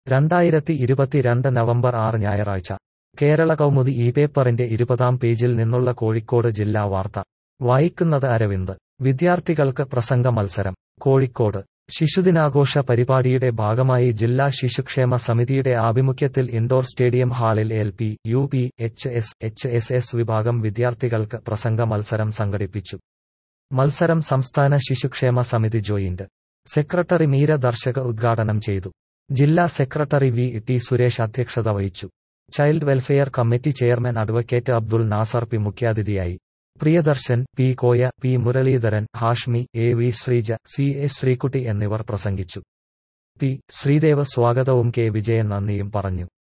രണ്ടായിരത്തി ഇരുപത്തിരണ്ട് നവംബർ ആറ് ഞായറാഴ്ച കേരള കൗമുദി ഈ പേപ്പറിന്റെ ഇരുപതാം പേജിൽ നിന്നുള്ള കോഴിക്കോട് ജില്ലാ വാർത്ത വായിക്കുന്നത് അരവിന്ദ് വിദ്യാർത്ഥികൾക്ക് പ്രസംഗ മത്സരം കോഴിക്കോട് ശിശുദിനാഘോഷ പരിപാടിയുടെ ഭാഗമായി ജില്ലാ ശിശുക്ഷേമ സമിതിയുടെ ആഭിമുഖ്യത്തിൽ ഇൻഡോർ സ്റ്റേഡിയം ഹാളിൽ L P U P H S H S S വിഭാഗം വിദ്യാർത്ഥികൾക്ക് പ്രസംഗ മത്സരം സംഘടിപ്പിച്ചു മത്സരം സംസ്ഥാന ശിശുക്ഷേമ സമിതി ജോയിന്റ് സെക്രട്ടറി മീര ദർശക ഉദ്ഘാടനം ചെയ്തു ജില്ലാ സെക്രട്ടറി വി ടി സുരേഷ് അധ്യക്ഷത വഹിച്ചു child welfare committee chairman advocate Abdul Nasar P മുഖ്യാതിഥിയായി Priyadarshan P Koya P Muraleedharan Hashmi A V Sreeja C A Sreekutty എന്നിവർ പ്രസംഗിച്ചു പി ശ്രീദേവ് സ്വാഗതവും കെ വിജയൻ നന്ദിയും പറഞ്ഞു